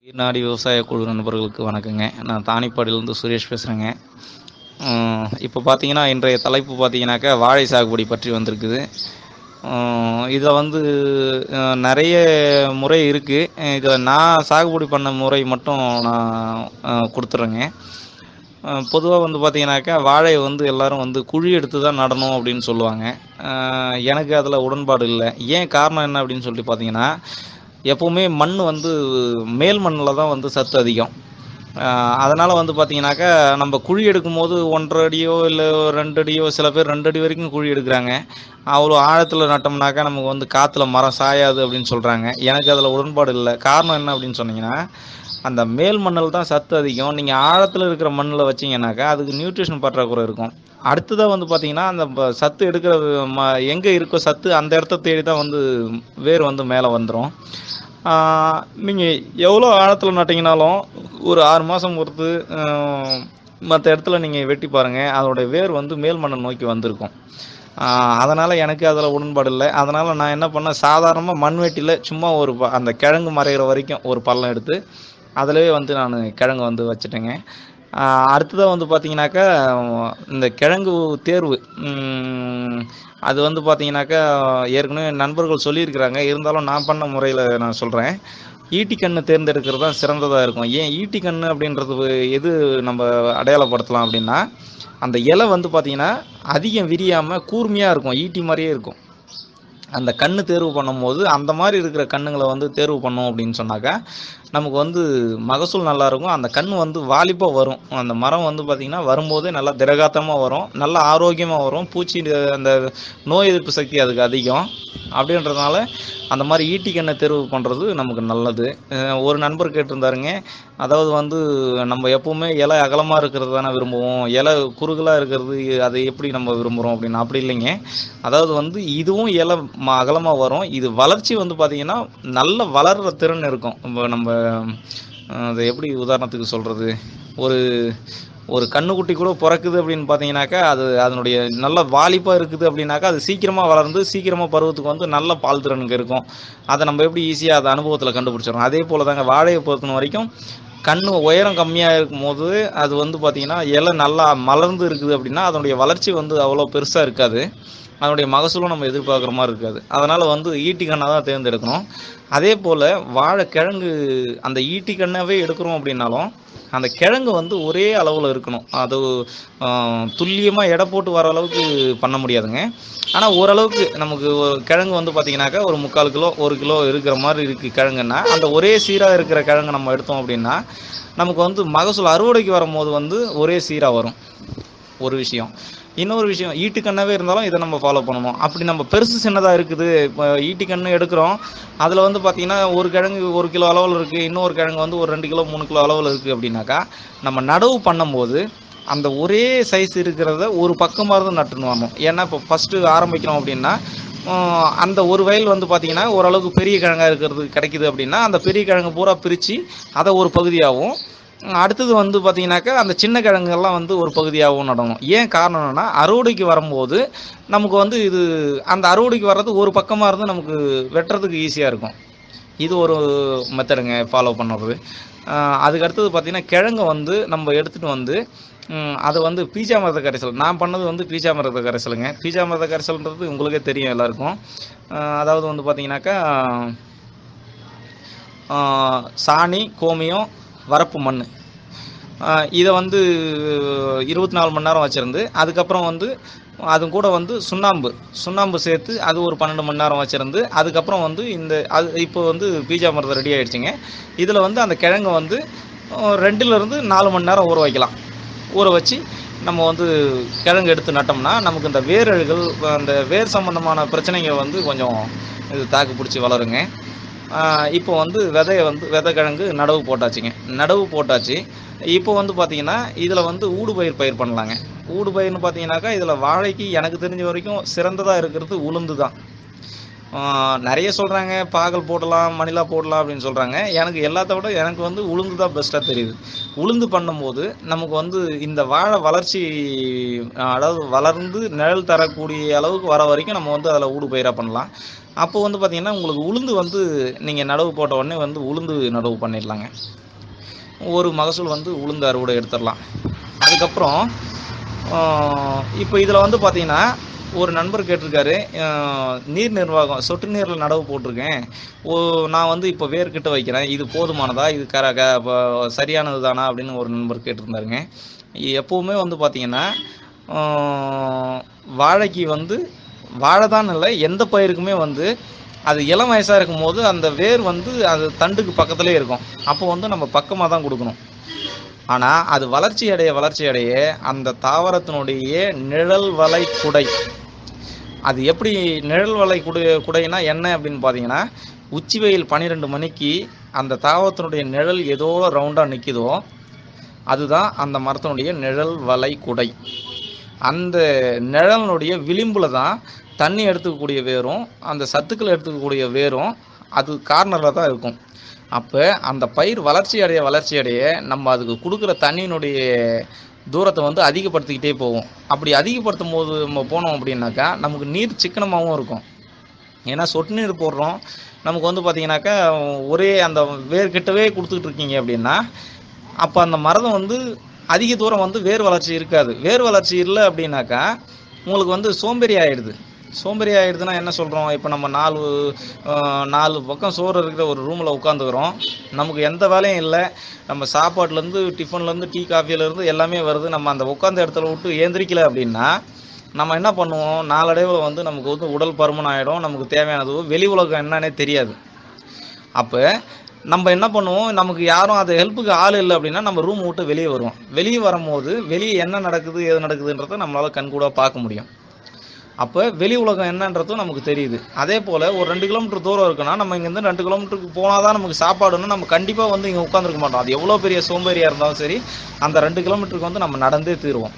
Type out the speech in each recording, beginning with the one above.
ஈர்நாடி விவசாய குழு நண்பர்களுக்கு வணக்கங்க நான் தானிப்பாடியிலேருந்து சுரேஷ் பேசுகிறேங்க இப்போ பார்த்தீங்கன்னா இன்றைய தலைப்பு பார்த்தீங்கன்னாக்கா வாழை சாகுபடி பற்றி வந்திருக்குது இதில் வந்து அஹ், நிறைய முறை இருக்குது இதில் நான் சாகுபடி பண்ண முறை மட்டும் நான் அஹ், கொடுத்துட்றேங்க பொதுவாக வந்து பார்த்தீங்கன்னாக்கா வாழை வந்து எல்லாரும் வந்து குழி எடுத்து தான் நடணும் அப்படின்னு சொல்லுவாங்க அஹ், எனக்கு அதில் உடன்பாடு இல்லை ஏன் காரணம் என்ன அப்படின்னு சொல்லிட்டு பார்த்தீங்கன்னா எப்போவுமே மண் வந்து மேல் மண்ணில் தான் வந்து சத்து அதிகம் அதனால் வந்து பார்த்தீங்கன்னாக்கா நம்ம குழி எடுக்கும் போது ஒன்றரை அடியோ இல்லை ரெண்டு அடியோ சில பேர் ரெண்டு அடி வரைக்கும் குழி எடுக்கிறாங்க அவ்வளோ ஆழத்தில் நட்டோம்னாக்கா நமக்கு வந்து காற்றுல மரம் சாயாது அப்படின்னு சொல்கிறாங்க எனக்கு அதில் உடன்பாடு இல்லை காரணம் என்ன அப்படின்னு சொன்னீங்கன்னா அந்த மேல் மண்ணில் தான் சத்து அதிகம் நீங்கள் ஆழத்தில் இருக்கிற மண்ணில் வச்சீங்கன்னாக்கா அதுக்கு நியூட்ரிஷன் பற்றாக்குறை இருக்கும் அடுத்ததாக வந்து பார்த்தீங்கன்னா அந்த ப- சத்து எடுக்கிற ம எங்கே இருக்கோ சத்து அந்த இடத்த தேடி தான் வந்து வேர் வந்து மேலே வந்துடும் நீங்கள் எவ்வளோ ஆழத்தில் நட்டிங்கனாலும் ஒரு ஆறு மாதம் பொறுத்து மற்ற இடத்துல நீங்கள் வெட்டி பாருங்கள் அதோட வேர் வந்து மேல் மண்ணை நோக்கி வந்திருக்கும் அதனால் எனக்கு அதில் உடன்பாடு இல்லை அதனால் நான் என்ன பண்ணேன் சாதாரணமாக மண்வெட்டியில் சும்மா ஒரு ப- அந்த கிழங்கு மறைகிற வரைக்கும் ஒரு பள்ளம் எடுத்து அதிலே வந்து நான் கிழங்கு வந்து வச்சுட்டேங்க அடுத்ததாக வந்து பார்த்தீங்கன்னாக்கா இந்த கிழங்கு தேர்வு உம், அது வந்து பார்த்தீங்கன்னாக்கா ஏற்கனவே நண்பர்கள் சொல்லியிருக்கிறாங்க இருந்தாலும் நான் பண்ண முறையில் நான் சொல்கிறேன் ஈட்டி கண்ணு தேர்ந்தெடுக்கிறது தான் சிறந்ததாக இருக்கும் ஏன் ஈட்டி கண்ணு அப்படின்றது எது நம்ம அடையாளப்படுத்தலாம் அப்படின்னா அந்த இலை வந்து பார்த்தீங்கன்னா அதிகம் விரியாமல் கூர்மையாக இருக்கும் ஈட்டி மாதிரியே இருக்கும் அந்த கண்ணு தேர்வு பண்ணும்போது அந்த மாதிரி இருக்கிற கண்ணுங்களை வந்து தேர்வு பண்ணோம் அப்படின்னு சொன்னாக்கா நமக்கு வந்து மகசூல் நல்லா இருக்கும் அந்த கண் வந்து வாலிப்பாக வரும் அந்த மரம் வந்து பார்த்திங்கன்னா வரும்போதே நல்லா திடகாத்தமாக வரும் நல்லா ஆரோக்கியமாக வரும் பூச்சி அந்த நோய் எதிர்ப்பு சக்தி அதுக்கு அதிகம் அப்படின்றதுனால அந்த மாதிரி ஈட்டி கண்ணை தேர்வு பண்ணுறது நமக்கு நல்லது அஹ் ஒரு நண்பர் கேட்டிருந்தாருங்க அதாவது வந்து நம்ம எப்பவுமே இலை அகலமாக இருக்கிறது தானே விரும்புவோம் இலை குறுகலாக இருக்கிறது அதை எப்படி நம்ம விரும்புகிறோம் அப்படின்னு அப்படி இல்லைங்க அதாவது வந்து இதுவும் இலை ம- அகலமா வரும் இது வளர்ச்சி வந்து பாத்தீங்கன்னா நல்ல வளர்ற திறன் இருக்கும் இப்போ நம்ம அஹ், அதை எப்படி உதாரணத்துக்கு சொல்றது ஒரு ஒரு கண்ணுக்குட்டி கூட பிறக்குது அப்படின்னு பார்த்தீங்கன்னாக்கா அது அதனுடைய நல்ல வாலிப்பாக இருக்குது அப்படின்னாக்கா அது சீக்கிரமாக வளர்ந்து சீக்கிரமாக பருவத்துக்கு வந்து நல்ல பால் திறனுக்கு இருக்கும் அதை நம்ம எப்படி ஈஸியாக அதை அனுபவத்தில் கண்டுபிடிச்சிடறோம் அதே போல் தாங்க வாழையை பொறுத்த வரைக்கும் கண்ணு உயரம் கம்மியாக இருக்கும்போது அது வந்து பார்த்திங்கன்னா இலை நல்லா மலர்ந்து இருக்குது அப்படின்னா அதனுடைய வளர்ச்சி வந்து அவ்வளோ பெருசாக இருக்காது அதனுடைய மகசூலும் நம்ம எதிர்பார்க்குற மாதிரி இருக்காது அதனால் வந்து ஈட்டி கண்ணை தான் தேர்ந்தெடுக்கணும் அதே போல் வாழை கிழங்கு அந்த ஈட்டி கண்ணாவே எடுக்கிறோம் அப்படின்னாலும் அந்த கிழங்கு வந்து ஒரே அளவில் இருக்கணும் அது துல்லியமாக எடை போட்டு வர அளவுக்கு பண்ண முடியாதுங்க ஆனால் ஓரளவுக்கு நமக்கு ஒரு கிழங்கு வந்து பார்த்தீங்கன்னாக்கா ஒரு முக்கால் கிலோ ஒரு கிலோ இருக்கிற மாதிரி இருக்குது கிழங்குன்னா அந்த ஒரே சீராக இருக்கிற கிழங்கு நம்ம எடுத்தோம் அப்படின்னா நமக்கு வந்து மகசூல் அறுவடைக்கு வரும்போது வந்து ஒரே சீராக வரும் ஒரு விஷயம் இன்னொரு விஷயம் ஈட்டுக்கண்ணாவே இருந்தாலும் இதை நம்ம ஃபாலோ பண்ணணும் அப்படி நம்ம பெருசு சின்னதாக இருக்குது இப்போ ஈட்டிக்கண்ணு எடுக்கிறோம் அதில் வந்து பார்த்தீங்கன்னா ஒரு கிழங்கு ஒரு கிலோ அளவில் இருக்குது இன்னொரு கிழங்கு வந்து ஒரு ரெண்டு கிலோ மூணு கிலோ அளவில் இருக்குது அப்படின்னாக்கா நம்ம நடவு பண்ணும்போது அந்த ஒரே சைஸ் இருக்கிறத ஒரு பக்கமாக இருந்து நட்டுன்னு வரணும் ஏன்னா இப்போ ஃபஸ்ட்டு ஆரம்பிக்கிறோம் அப்படின்னா ஆஹ் அந்த ஒரு வயல் வந்து பார்த்தீங்கன்னா ஓரளவுக்கு பெரிய கிழங்கா இருக்கிறது கிடைக்குது அப்படின்னா அந்த பெரிய கிழங்கு பூரா பிரித்து அதை ஒரு பகுதியாகவும் அடுத்தது வந்து பார்த்தீங்கன்னாக்கா அந்த சின்ன கிழங்குகள்லாம் வந்து ஒரு பகுதியாகவும் நடணும் ஏன் காரணம் என்னன்னா அறுவடைக்கு வரும்போது நமக்கு வந்து இது அந்த அறுவடைக்கு வர்றது ஒரு பக்கமாக இருந்து நமக்கு வெட்டுறதுக்கு ஈஸியாக இருக்கும் இது ஒரு மெத்தடுங்க ஃபாலோ பண்ணுறது ஆஹ் அதுக்கு அடுத்தது பார்த்தீங்கன்னா கிழங்கை வந்து நம்ம எடுத்துகிட்டு வந்து ம், அதை வந்து பீஜாமிரத கரைசல் நான் பண்ணது வந்து பீஜாமிரத கரைசலுங்க பீஜாமிரத கரைசல்ன்றது உங்களுக்கே தெரியும் எல்லாருக்கும் ஆஹ் அதாவது வந்து பார்த்தீங்கன்னாக்கா ஆஹ் சாணி கோமியம் வரப்பு மண் இதை வந்து இருபத்தி நாலு மணி நேரம் வச்சுருந்து அதுக்கப்புறம் வந்து அது கூட வந்து சுண்ணாம்பு சுண்ணாம்பு சேர்த்து அது ஒரு பன்னெண்டு மணி நேரம் வச்சுருந்து அதுக்கப்புறம் வந்து இந்த அது இப்போ வந்து பீஜா மருந்தம் ரெடி ஆயிடுச்சுங்க இதில் வந்து அந்த கிழங்கு வந்து அஹ், ரெண்டுல இருந்து நாலு மணி நேரம் ஊற வைக்கலாம் ஊற வச்சு நம்ம வந்து கிழங்கு எடுத்து நட்டோம்னா நமக்கு இந்த வேரழுகள் அந்த வேர் சம்பந்தமான பிரச்சனைங்க வந்து கொஞ்சம் இது தாக்கு பிடிச்சி வளருங்க ஆஹ் இப்போ வந்து விதைய வந்து விதை கிழங்கு நடவு போட்டாச்சுங்க நடவு போட்டாச்சு இப்போ வந்து பார்த்தீங்கன்னா இதில் வந்து ஊடுபயிர் பயிர் பண்ணலாங்க ஊடுபயிர்னு பார்த்தீங்கன்னாக்கா இதில் வாழைக்கு எனக்கு தெரிஞ்ச வரைக்கும் சிறந்ததாக இருக்கிறது உளுந்து தான் ஆஹ் நிறைய சொல்கிறாங்க பாகல் போடலாம் மணிலா போடலாம் அப்படின்னு சொல்கிறாங்க எனக்கு எல்லாத்த விட எனக்கு வந்து உளுந்து தான் பெஸ்ட்டாக தெரியுது உளுந்து பண்ணும்போது நமக்கு வந்து இந்த வாழை வளர்ச்சி ஆஹ் அதாவது வளர்ந்து நிழல் தரக்கூடிய அளவுக்கு வர வரைக்கும் நம்ம வந்து அதில் ஊடு பயிராக பண்ணலாம் அப்போ வந்து பார்த்தீங்கன்னா உங்களுக்கு உளுந்து வந்து நீங்கள் நடவு போட்ட உடனே வந்து உளுந்து நடவு பண்ணிடலாங்க ஒரு மகசூல் வந்து உளுந்து அறுவடை எடுத்துடலாம் அதுக்கப்புறம் இப்போ இதில் வந்து பார்த்தீங்கன்னா ஒரு நண்பர் கேட்டிருக்காரு ஆஹ் நீர் நிர்வாகம் சொட்டு நீரில் நடவு போட்டிருக்கேன் ஓ நான் வந்து இப்போ வேர்கிட்ட வைக்கிறேன் இது போதுமானதா இது கர க ப- சரியானது தானா அப்படின்னு ஒரு நண்பர் கேட்டிருந்தாருங்க எப்போவுமே வந்து பார்த்தீங்கன்னா ஆஹ் வாழைக்கு வந்து வாழை தான் இல்லை எந்த பயிருக்குமே வந்து அது இளம் வயசாக இருக்கும்போது அந்த வேர் வந்து அது தண்டுக்கு பக்கத்துலேயே இருக்கும் அப்போ வந்து நம்ம பக்கமாக தான் கொடுக்கணும் ஆனால் அது வளர்ச்சி அடைய வளர்ச்சி அடைய அந்த தாவரத்தினுடைய நிழல் வலை குடை அது எப்படி நிழல் வலை குடை குடைனா என்ன அப்படின்னு பார்த்தீங்கன்னா உச்சி வெயில் பன்னிரெண்டு மணிக்கு அந்த தாவரத்தினுடைய நிழல் எதோட ரவுண்டாக நிற்குதோ அதுதான் அந்த மரத்தினுடைய நிழல் வலை குடை அந்த நிழலினுடைய விளிம்புல தான் தண்ணி எடுத்துக்கக்கூடிய வேரும் அந்த சத்துக்கள் எடுத்துக்கக்கூடிய வேரும் அது கார்னரில் தான் இருக்கும் அப்போ அந்த பயிர் வளர்ச்சி அடைய வளர்ச்சி அடைய நம்ம அதுக்கு கொடுக்குற தண்ணியினுடைய தூரத்தை வந்து அதிகப்படுத்திக்கிட்டே போவோம் அப்படி அதிகப்படுத்தும் போது நம்ம போனோம் அப்படின்னாக்கா நமக்கு நீர் சிக்கனமாகவும் இருக்கும் ஏன்னா சொட்டு நீர் போடுறோம் நமக்கு வந்து பார்த்தீங்கன்னாக்கா ஒரே அந்த வேர்கிட்டவே கொடுத்துக்கிட்டு இருக்கீங்க அப்படின்னா அப்போ அந்த மரம் வந்து அதிக தூரம் வந்து வேர் வளர்ச்சி இருக்காது வேர் வளர்ச்சி இல்லை அப்படின்னாக்கா உங்களுக்கு வந்து சோம்பேறி ஆயிடுது சோம்பேறி ஆயிடுதுன்னா என்ன சொல்கிறோம் இப்போ நம்ம நாலு ஆஹ், நாலு பக்கம் சோறு இருக்கிற ஒரு ரூமில் உட்காந்துக்கிறோம் நமக்கு எந்த வேலையும் இல்லை நம்ம சாப்பாட்டுலேருந்து டிஃபன்லேருந்து டீ காஃபிலேருந்து எல்லாமே வருது நம்ம அந்த உட்காந்த இடத்துல விட்டு ஏந்திரிக்கல அப்படின்னா நம்ம என்ன பண்ணுவோம் நாளடைவில் வந்து நமக்கு வந்து உடல் பருமன் ஆகிடும் நமக்கு தேவையானது வெளி உலகம் என்னன்னே தெரியாது அப்போ நம்ம என்ன பண்ணுவோம் நமக்கு யாரும் அது ஹெல்ப்புக்கு ஆள் இல்லை அப்படின்னா நம்ம ரூம் விட்டு வெளியே வருவோம் வெளியே வரும்போது வெளியே என்ன நடக்குது ஏது நடக்குதுன்றதை நம்மளால் கண்கூட பார்க்க முடியும் அப்போ வெளி உலகம் என்னன்றதும் நமக்கு தெரியுது அதே போல் ஒரு ரெண்டு கிலோமீட்டர் தூரம் இருக்குன்னா நம்ம இங்கேருந்து ரெண்டு கிலோமீட்டருக்கு போனால் தான் நமக்கு சாப்பாடுன்னா நம்ம கண்டிப்பாக வந்து இங்கே உட்காந்துருக்க மாட்டோம் அது எவ்வளோ பெரிய சோம்பேறியாக இருந்தாலும் சரி அந்த ரெண்டு கிலோமீட்டருக்கு வந்து நம்ம நடந்தே தீருவோம்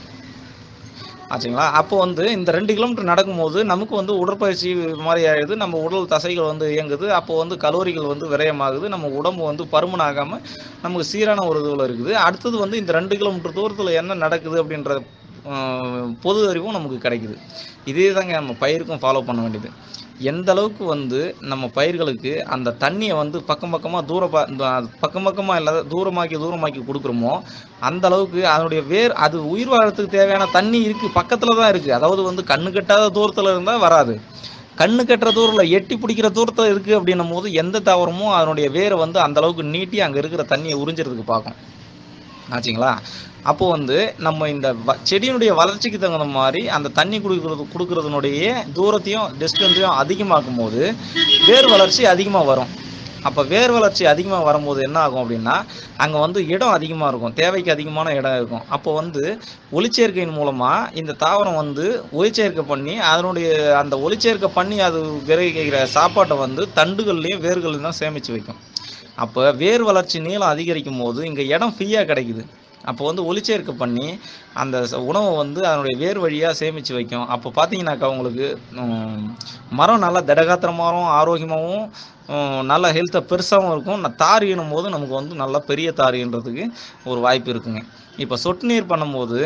ஆச்சுங்களா அப்போ வந்து இந்த ரெண்டு கிலோமீட்டர் நடக்கும்போது நமக்கு வந்து உடற்பயிற்சி மாதிரி ஆயிடுது நம்ம உடல் தசைகள் வந்து இயங்குது அப்போ வந்து கலோரிகள் வந்து விரயமாகுது நம்ம உடம்பு வந்து பருமன் ஆகாம நமக்கு சீரான ஒரு இதுவில் இருக்குது அடுத்தது வந்து இந்த ரெண்டு கிலோமீட்டர் தூரத்தில் என்ன நடக்குது அப்படின்ற ஆஹ், பொது அறிவும் நமக்கு கிடைக்குது இதே தாங்க நம்ம பயிருக்கும் ஃபாலோ பண்ண வேண்டியது எந்த அளவுக்கு வந்து நம்ம பயிர்களுக்கு அந்த தண்ணியை வந்து பக்கம் பக்கமாக தூர ப- இந்த பக்கம் பக்கமாக இல்லாத தூரமாக்கி தூரமாக்கி கொடுக்குறோமோ அந்த அளவுக்கு அதனுடைய வேர் அது உயிர் வாழறதுக்கு தேவையான தண்ணி இருக்கு பக்கத்துல தான் இருக்கு அதாவது வந்து கண்ணு கட்டாத தூரத்துல இருந்தா வராது கண்ணு கட்டுற தூரத்தில் எட்டி பிடிக்கிற தூரத்தில் இருக்கு அப்படின்னும் போது எந்த தாவரமும் அதனுடைய வேரை வந்து அந்த அளவுக்கு நீட்டி அங்க இருக்கிற தண்ணியை உறிஞ்சிறதுக்கு பார்க்கும் ஆச்சுங்களா அப்போ வந்து நம்ம இந்த வ- செடியினுடைய வளர்ச்சிக்கு தகுந்த மாதிரி அந்த தண்ணி கொடுக்கறது கொடுக்கறதுனுடைய தூரத்தையும் டிஸ்டன்ஸையும் அதிகமாக்கும் போது வேர் வளர்ச்சி அதிகமாக வரும் அப்போ வேர் வளர்ச்சி அதிகமாக வரும்போது என்ன ஆகும் அப்படின்னா அங்கே வந்து இடம் அதிகமாக இருக்கும் தேவைக்கு அதிகமான இடம் இருக்கும் அப்போ வந்து ஒளிச்சேர்க்கையின் மூலமாக இந்த தாவரம் வந்து ஒளிச்சேர்க்கை பண்ணி அதனுடைய அந்த ஒளிச்சேர்க்கை பண்ணி அது விரைகிற சாப்பாட்டை வந்து தண்டுகள்லையும் வேர்கள்லையும் தான் சேமித்து வைக்கும் அப்போ வேர் வளர்ச்சி நீளம் அதிகரிக்கும் போது இங்கே இடம் ஃப்ரீயாக கிடைக்குது அப்போ வந்து ஒளிச்சேர்க்கை பண்ணி அந்த ச- உணவை வந்து அதனுடைய வேர் வழியாக சேமித்து வைக்கும் அப்போ பார்த்தீங்கன்னாக்கா உங்களுக்கு ம், மரம் நல்லா திடகாத்திரமாகவும் ஆரோக்கியமாகவும் ம், நல்ல ஹெல்த்தை பெருசாகவும் இருக்கும் ந- தார் ஈனும் போது நமக்கு வந்து நல்லா பெரிய தார் ஈன்றதுக்கு ஒரு வாய்ப்பு இருக்குங்க இப்போ சொட்டு நீர் பண்ணும்போது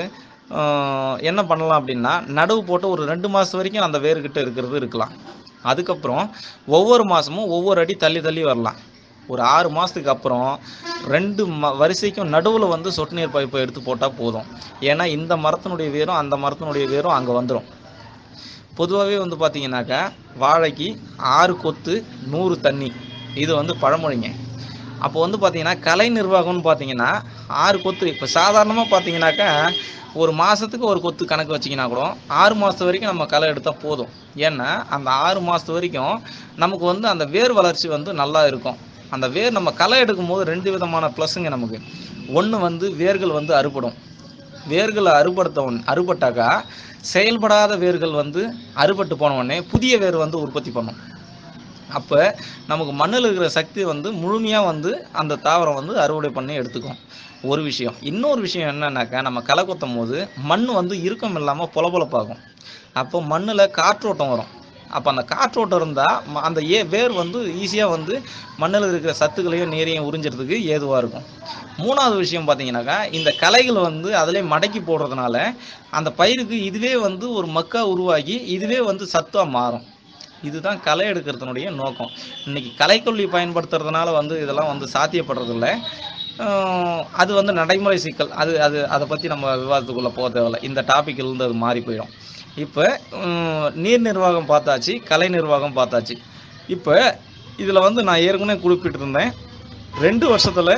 ம், என்ன பண்ணலாம் அப்படின்னா நடவு போட்டு ஒரு ரெண்டு மாதம் வரைக்கும் அந்த வேர்கிட்ட இருக்கிறது இருக்கலாம் அதுக்கப்புறம் ஒவ்வொரு மாதமும் ஒவ்வொரு அடி தள்ளி தள்ளி வரலாம் ஒரு ஆறு மாதத்துக்கு அப்புறம் ரெண்டு ம வரிசைக்கும் நடுவில் வந்து சொட்டு நீர் பைப்பை எடுத்து போட்டால் போதும் ஏன்னா இந்த மரத்தினுடைய வேரும் அந்த மரத்தினுடைய வேரும் அங்கே வந்துடும் பொதுவாகவே வந்து பார்த்தீங்கன்னாக்கா வாழைக்கு ஆறு கொத்து நூறு தண்ணி இது வந்து பழமொழிங்க அப்போ வந்து பார்த்தீங்கன்னா கலை நிர்வாகம்னு பார்த்தீங்கன்னா ஆறு கொத்து இப்போ சாதாரணமாக பார்த்தீங்கன்னாக்கா ஒரு மாதத்துக்கு ஒரு கொத்து கணக்கு வச்சிங்கன்னா கூட ஆறு மாதத்து வரைக்கும் நம்ம களை எடுத்தால் போதும் ஏன்னா அந்த ஆறு மாதத்து வரைக்கும் நமக்கு வந்து அந்த வேர் வளர்ச்சி வந்து நல்லா இருக்கும் அந்த வேர் நம்ம களை எடுக்கும்போது ரெண்டு விதமான ப்ளஸ்ஸுங்க நமக்கு ஒன்று வந்து வேர்கள் வந்து அறுபடும் வேர்களை அறுபடுத்த உடனே- அறுபட்டாக்கா செயல்படாத வேர்கள் வந்து அறுபட்டு போன உடனே புதிய வேர் வந்து உற்பத்தி பண்ணும் அப்போ நமக்கு மண்ணில் இருக்கிற சக்தி வந்து முழுமையாக வந்து அந்த தாவரம் வந்து அறுவடை பண்ணி எடுத்துக்கும் ஒரு விஷயம் இன்னொரு விஷயம் என்னன்னாக்கா நம்ம களை கொத்தும் போது மண் வந்து இறுக்கம் இல்லாமல் பொலபொலப்பாகும் அப்போ மண்ணில் காற்றோட்டம் வரும் அப்போ அந்த காற்றோட்டம் இருந்தால் அந்த ஏ வேர் வந்து ஈஸியாக வந்து மண்ணில் இருக்கிற சத்துக்களையும் நீரையும் உறிஞ்சிறதுக்கு ஏதுவாக இருக்கும் மூணாவது விஷயம் பார்த்தீங்கன்னாக்கா இந்த களைகள் வந்து அதிலே மடக்கி போடுறதுனால அந்த பயிருக்கு இதுவே வந்து ஒரு மக்கா உருவாகி இதுவே வந்து சத்தாக மாறும் இதுதான் களை எடுக்கிறதுனுடைய நோக்கம் இன்னைக்கு களைக்கொல்லி பயன்படுத்துறதுனால வந்து இதெல்லாம் வந்து சாத்தியப்படுறதில்ல ஆஹ் அது வந்து நடைமுறை சிக்கல் அது அது அதை பற்றி நம்ம விவாதத்துக்குள்ளே போக தேவையில்ல இந்த டாபிக் இருந்து அது மாறி போயிடும் இப்போ நீர் நிர்வாகம் பார்த்தாச்சு கலை நிர்வாகம் பார்த்தாச்சு இப்போ இதில் வந்து நான் ஏற்கனவே குறிப்பிட்டிருந்தேன் ரெண்டு வருஷத்தில்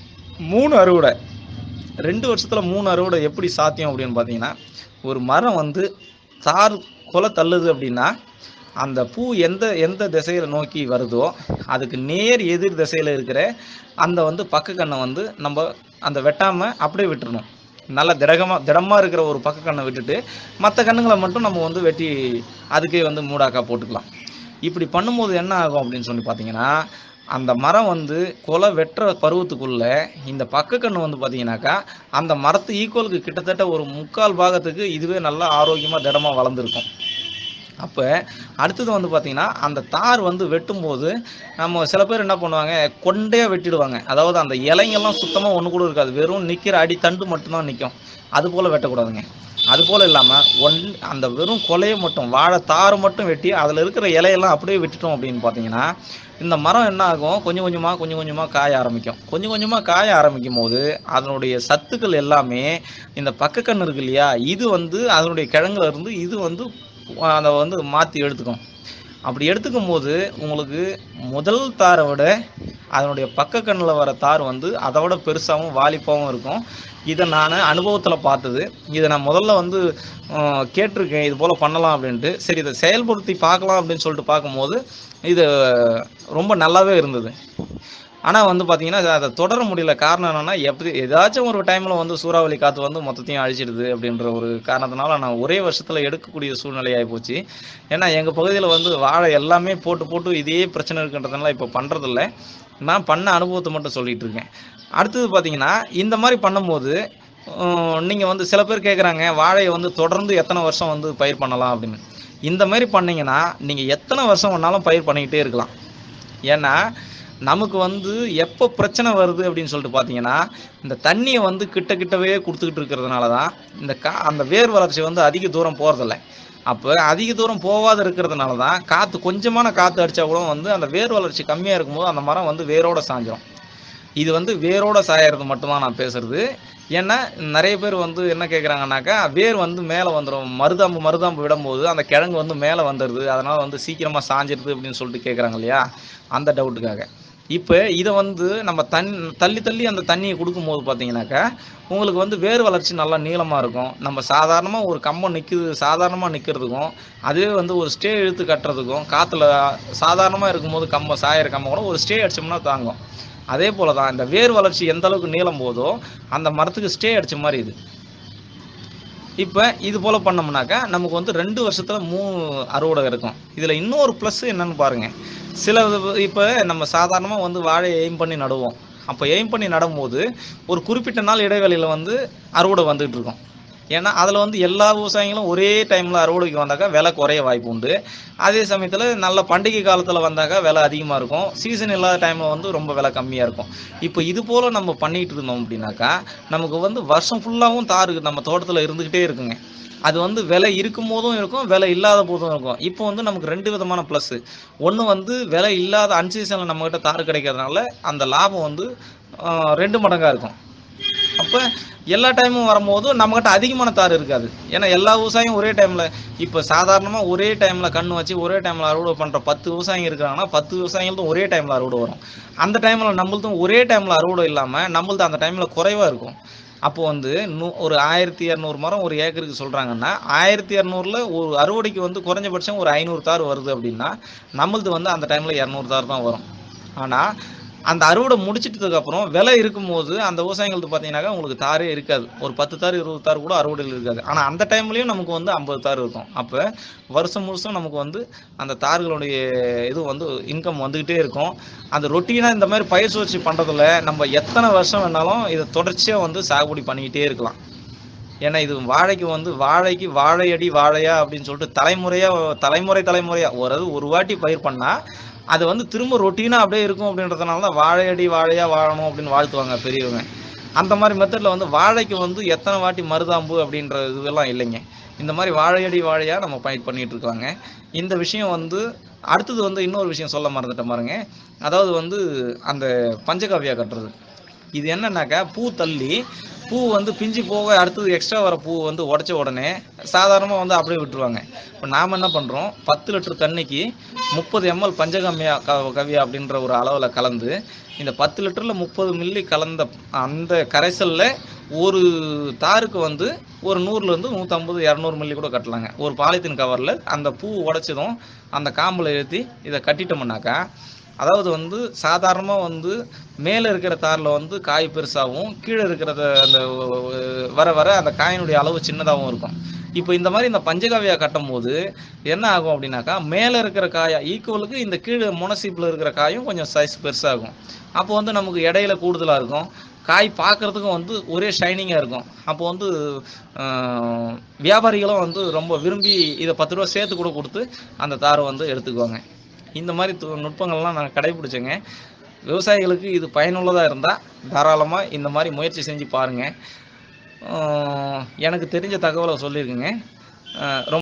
மூணு அறுவடை ரெண்டு வருஷத்தில் மூணு அறுவடை எப்படி சாத்தியம் அப்படின்னு பார்த்தீங்கன்னா ஒரு மரம் வந்து தார் கொலை தள்ளுது அப்படின்னா அந்த பூ எந்த எந்த திசையில் நோக்கி வருதோ அதுக்கு நேர் எதிர் திசையில் இருக்கிற அந்த வந்து பக்க கண்ணை வந்து நம்ம அந்த வெட்டாமல் அப்படியே விட்டுறணும் நல்ல திடகமாக திடமாக இருக்கிற ஒரு பக்க கண்ணை விட்டுட்டு மற்ற கண்ணுங்களை மட்டும் நம்ம வந்து வெட்டி அதுக்கே வந்து மூடாக்கா போட்டுக்கலாம் இப்படி பண்ணும்போது என்ன ஆகும் அப்படின்னு சொல்லி பார்த்தீங்கன்னா அந்த மரம் வந்து கொலை வெட்டுற பருவத்துக்குள்ள இந்த பக்க கண்ணு வந்து பார்த்தீங்கன்னாக்கா அந்த மரத்து ஈக்குவலுக்கு கிட்டத்தட்ட ஒரு முக்கால் பாகத்துக்கு இதுவே நல்லா ஆரோக்கியமாக திடமாக வளர்ந்துருக்கும் அப்போ அடுத்தது வந்து பார்த்தீங்கன்னா அந்த தார் வந்து வெட்டும்போது நம்ம சில பேர் என்ன பண்ணுவாங்க கொண்டே வெட்டிடுவாங்க அதாவது அந்த இலைங்கெல்லாம் சுத்தமாக ஒன்று கூட இருக்காது வெறும் நிற்கிற அடி தண்டு மட்டும்தான் நிற்கும் அது போல் வெட்டக்கூடாதுங்க அது போல் இல்லாமல் ஒன் அந்த வெறும் கொலையை மட்டும் வாழை தார் மட்டும் வெட்டி அதில் இருக்கிற இலையெல்லாம் அப்படியே விட்டுட்டோம் அப்படின்னு பார்த்தீங்கன்னா இந்த மரம் என்ன ஆகும் கொஞ்சம் கொஞ்சமாக கொஞ்சம் கொஞ்சமாக காய ஆரம்பிக்கும் கொஞ்சம் கொஞ்சமாக காய ஆரம்பிக்கும் போது அதனுடைய சத்துக்கள் எல்லாமே இந்த பக்கக்கண்ணு இருக்கு இல்லையா இது வந்து அதனுடைய கிழங்குல இருந்து இது வந்து அதை வந்து மாற்றி எடுத்துக்கும் அப்படி எடுத்துக்கும் போது உங்களுக்கு முதல் தாரை விட அதனுடைய பக்க கண்ணில் வர தார் வந்து அதை விட பெருசாகவும் வாலிப்பாகவும் இருக்கும் இதை நான் அனுபவத்தில் பார்த்தது இதை நான் முதல்ல வந்து அஹ், கேட்டிருக்கேன் இது போல் பண்ணலாம் அப்படின்ட்டு சரி இதை செயல்படுத்தி பார்க்கலாம் அப்படின்னு சொல்லிட்டு பார்க்கும்போது இது ரொம்ப நல்லாவே இருந்தது ஆனால் வந்து பார்த்தீங்கன்னா அதை தொடர முடியல காரணம் என்னன்னா எப்படி ஏதாச்சும் ஒரு டைமில் வந்து சூறாவளி காற்று வந்து மொத்தத்தையும் அழிச்சிடுது அப்படின்ற ஒரு காரணத்தினால நான் ஒரே வருஷத்தில் எடுக்கக்கூடிய சூழ்நிலை ஆகிப்போச்சு ஏன்னா எங்கள் பகுதியில் வந்து வாழை எல்லாமே போட்டு போட்டு இதே பிரச்சனை இருக்குன்றதுனால இப்போ பண்ணுறதில்ல நான் பண்ண அனுபவத்தை மட்டும் சொல்லிட்டு இருக்கேன் அடுத்தது பார்த்தீங்கன்னா இந்த மாதிரி பண்ணும்போது நீங்கள் வந்து சில பேர் கேட்குறாங்க வாழையை வந்து தொடர்ந்து எத்தனை வருஷம் வந்து பயிர் பண்ணலாம் அப்படின்னு இந்த மாதிரி பண்ணீங்கன்னா நீங்கள் எத்தனை வருஷம் வேணாலும் பயிர் பண்ணிக்கிட்டே இருக்கலாம் ஏன்னா நமக்கு வந்து எப்போ பிரச்சனை வருது அப்படின்னு சொல்லிட்டு பார்த்தீங்கன்னா இந்த தண்ணியை வந்து கிட்ட கிட்டவே கொடுத்துக்கிட்டு இருக்கிறதுனால தான் இந்த கா அந்த வேர் வளர்ச்சி வந்து அதிக தூரம் போகிறதில்ல அப்போ அதிக தூரம் போகாத இருக்கிறதுனால தான் காற்று கொஞ்சமான காற்று அடித்தா கூட வந்து அந்த வேர் வளர்ச்சி கம்மியாக இருக்கும்போது அந்த மரம் வந்து வேரோட சாஞ்சிரும் இது வந்து வேரோட சாயறது மட்டும்தான் நான் பேசுறது ஏன்னா நிறைய பேர் வந்து என்ன கேட்குறாங்கனாக்கா வேர் வந்து மேலே வந்துடும் மருதாம்பு மருதாம்பு விடும்போது அந்த கிழங்கு வந்து மேலே வந்துடுது அதனால வந்து சீக்கிரமாக சாஞ்சிருது அப்படின்னு சொல்லிட்டு கேட்குறாங்க இல்லையா அந்த டவுட்டுக்காக இப்போ இதை வந்து நம்ம தன் தள்ளி தள்ளி அந்த தண்ணியை கொடுக்கும்போது பார்த்தீங்கன்னாக்கா உங்களுக்கு வந்து வேர் வளர்ச்சி நல்லா நீளமாக இருக்கும் நம்ம சாதாரணமாக ஒரு கம்பம் நிற்குது சாதாரணமாக நிற்கிறதுக்கும் அதுவே வந்து ஒரு ஸ்டே இழுத்து கட்டுறதுக்கும் காற்றுல சாதாரணமாக இருக்கும்போது கம்பம் சாயிற கம்பம் கூட ஒரு ஸ்டே அடிச்சோம்னா தாங்கும் அதே போல தான் இந்த வேர் வளர்ச்சி எந்த அளவுக்கு நீளம் போதோ அந்த மரத்துக்கு ஸ்டே அடிச்ச மாதிரி இது இப்போ இது போல் பண்ணோம்னாக்கா நமக்கு வந்து ரெண்டு வருஷத்துல மூணு அறுவடை இருக்கும் இதில் இன்னொரு ப்ளஸ் என்னன்னு பாருங்க சில இப்போ நம்ம சாதாரணமாக வந்து வாழையை எய்ம் பண்ணி நடுவோம் அப்போ எய்ம் பண்ணி நடும்போது ஒரு குறிப்பிட்ட நாள் இடைவெளியில் வந்து அறுவடை வந்துகிட்டு இருக்கும் ஏன்னா அதில் வந்து எல்லா விவசாயிகளும் ஒரே டைமில் அறுவடைக்கு வந்தாக்கா விலை குறைய வாய்ப்பு உண்டு அதே சமயத்தில் நல்ல பண்டிகை காலத்தில் வந்தாக்கா விலை அதிகமாக இருக்கும் சீசன் இல்லாத டைமில் வந்து ரொம்ப விலை கம்மியாக இருக்கும் இப்போ இது போல் நம்ம பண்ணிட்டு இருந்தோம் அப்படின்னாக்கா நமக்கு வந்து வருஷம் ஃபுல்லாகவும் தாரு நம்ம தோட்டத்தில் இருந்துக்கிட்டே இருக்குங்க அது வந்து விலை இருக்கும் போதும் இருக்கும் விலை இல்லாத போதும் இருக்கும் இப்போ வந்து நமக்கு ரெண்டு விதமான ப்ளஸ் ஒன்று வந்து விலை இல்லாத அன்சீசனில் நம்மகிட்ட தார் கிடைக்கிறதுனால அந்த லாபம் வந்து ஆஹ், ரெண்டு மடங்காக இருக்கும் அப்போ எல்லா டைமும் வரும்போது நம்மகிட்ட அதிகமான தார் இருக்காது ஏன்னா எல்லா விவசாயியும் ஒரே டைமில் இப்போ சாதாரணமாக ஒரே டைமில் கண்ணு வச்சு ஒரே டைமில் அறுவடை பண்ணுற பத்து விவசாயிங்க இருக்காங்கன்னா பத்து விவசாயிகளும் ஒரே டைமில் அறுவடை வரும் அந்த டைமில் நம்மளதும் ஒரே டைமில் அறுவடை இல்லாமல் நம்மளது அந்த டைமில் குறைவாக இருக்கும் அப்போ வந்து நூ ஒரு ஆயிரத்தி இரநூறு மரம் ஒரு ஏக்கருக்கு சொல்கிறாங்கன்னா ஆயிரத்தி இரநூறுல ஒரு அறுவடைக்கு வந்து குறைஞ்சபட்சம் ஒரு ஐநூறு தார் வருது அப்படின்னா நம்மளது வந்து அந்த டைமில் இரநூறு தார் தான் வரும் ஆனால் அந்த அறுவடை முடிச்சிட்டதுக்கு அப்புறம் விலை இருக்கும்போது அந்த விவசாயிகளுக்கு பார்த்தீங்கன்னாக்கா உங்களுக்கு தாரே இருக்காது ஒரு பத்து தார் இருபது தார் கூட அறுவடையில் இருக்காது ஆனால் அந்த டைம்லேயும் நமக்கு வந்து ஐம்பது தார் இருக்கும் அப்போ வருஷம் முழுசும் நமக்கு வந்து அந்த தார்களுடைய இது வந்து இன்கம் வந்துக்கிட்டே இருக்கும் அந்த ரொட்டீனாக இந்த மாதிரி பயிர் சுழற்சி பண்ணுறதுல நம்ம எத்தனை வருஷம் வேணாலும் இதை தொடர்ச்சியாக வந்து சாகுபடி பண்ணிக்கிட்டே இருக்கலாம் ஏன்னா இது வாழைக்கு வந்து வாழைக்கு வாழையடி வாழையா அப்படின்னு சொல்லிட்டு தலைமுறையா தலைமுறை தலைமுறையா ஒரு ஒரு வாட்டி பயிர் பண்ணா அது வந்து திரும்ப ரொட்டீனா அப்படியே இருக்கும் அப்படின்றதுனால தான் வாழையடி வாழையா வாழணும் அப்படின்னு வாழ்த்துவாங்க பெரியவங்க அந்த மாதிரி மெத்தடில் வந்து வாழைக்கு வந்து எத்தனை வாட்டி மருதாம்பு அப்படின்ற இதுவெல்லாம் இல்லைங்க இந்த மாதிரி வாழையடி வாழையா நம்ம பயிர் பண்ணிட்டு இருக்காங்க இந்த விஷயம் வந்து அடுத்தது வந்து இன்னொரு விஷயம் சொல்ல மறந்துட்டேன் பாருங்க அதாவது வந்து அந்த பஞ்சகாவியா கட்டுறது இது என்னன்னாக்கா பூ தள்ளி பூ வந்து பிஞ்சு போக அடுத்தது எக்ஸ்ட்ரா வர பூ வந்து உடச்ச உடனே சாதாரணமாக வந்து அப்படியே விட்டுருவாங்க இப்போ நாம் என்ன பண்ணுறோம் பத்து லிட்டர் தண்ணிக்கு முப்பது எம்எல் பஞ்சகம்யா க கவ்யா அப்படின்ற ஒரு அளவில் கலந்து இந்த பத்து லிட்டரில் முப்பது மில்லி கலந்த அந்த கரைசலில் ஒரு தாருக்கு வந்து ஒரு நூறுலேருந்து நூற்றம்பது இரநூறு மில்லி கூட கட்டலாங்க ஒரு பாலித்தீன் கவரில் அந்த பூ உடைச்சதும் அந்த காம்பில் ஏற்றி இதை கட்டிட்டோம்னாக்கா அதாவது வந்து சாதாரணமாக வந்து மேலே இருக்கிற தாரில் வந்து காய் பெருசாகவும் கீழே இருக்கிறத அந்த வர வர அந்த காயினுடைய அளவு சின்னதாகவும் இருக்கும் இப்போ இந்த மாதிரி இந்த பஞ்சகாவியா கட்டும் போது என்ன ஆகும் அப்படின்னாக்கா மேலே இருக்கிற காயா ஈக்குவலுக்கு இந்த கீழே முனசீப்பில் இருக்கிற காயும் கொஞ்சம் சைஸ் பெருசாகும் அப்போ வந்து நமக்கு இடையில கூடுதலாக இருக்கும் காய் பார்க்கறதுக்கும் வந்து ஒரே ஷைனிங்காக இருக்கும் அப்போ வந்து ஆஹ், வியாபாரிகளும் வந்து ரொம்ப விரும்பி இதை பத்து ரூபா சேர்த்து கூட கொடுத்து அந்த தாரை வந்து எடுத்துக்குவாங்க இந்த மாதிரி து- நுட்பங்கள்லாம் நான் கடைபிடிச்சேங்க விவசாயிகளுக்கு இது பயனுள்ளதாக இருந்தால் தாராளமாக இந்த மாதிரி முயற்சி செஞ்சு பாருங்கள் எனக்கு தெரிஞ்ச தகவலை சொல்லியிருக்குங்க ஆஹ் ரொம்ப